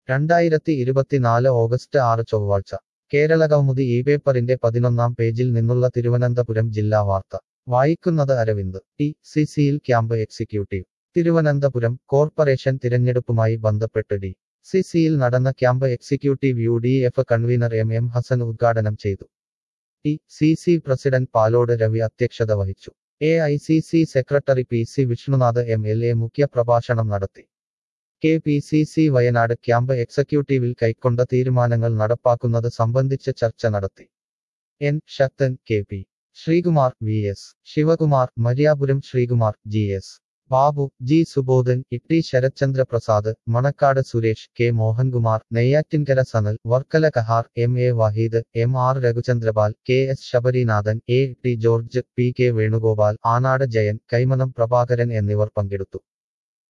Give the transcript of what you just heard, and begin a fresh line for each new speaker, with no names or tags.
രണ്ടായിരത്തി ഇരുപത്തിനാല് ഓഗസ്റ്റ് ആറ് ചൊവ്വാഴ്ച കേരള കൗമുദി ഈ പേപ്പറിന്റെ പതിനൊന്നാം പേജിൽ നിന്നുള്ള തിരുവനന്തപുരം ജില്ലാ വാർത്ത വായിക്കുന്നത് അരവിന്ദ് ടി സി സിയിൽ ക്യാമ്പ് എക്സിക്യൂട്ടീവ് തിരുവനന്തപുരം കോർപ്പറേഷൻ തിരഞ്ഞെടുപ്പുമായി ബന്ധപ്പെട്ട് ഡി സി സിയിൽ നടന്ന camp executive U D F convener M M Hassan ഉദ്ഘാടനം ചെയ്തു T C C president Palode Ravi അധ്യക്ഷത വഹിച്ചു A I C C secretary P C Vishnunath M L A മുഖ്യ പ്രഭാഷണം നടത്തി K P C C Wayanad camp എക്സിക്യൂട്ടീവിൽ കൈക്കൊണ്ട തീരുമാനങ്ങൾ നടപ്പാക്കുന്നത് സംബന്ധിച്ച് ചർച്ച നടത്തി N Sakthan K P Sreekumar V S Sivakumar Mariyapuram Sreekumar G S Babu G Subodhan Itty Sarathchandra Prasad Manacaud Suresh K Mohankumar Neyyattinkara Sanal Varkala Kahar M A Waheed M R Raghuchandrapal K S Sabarinathan A T George P K Venugopal Anad Jayan Kaimanam Prabhakaran എന്നിവർ പങ്കെടുത്തു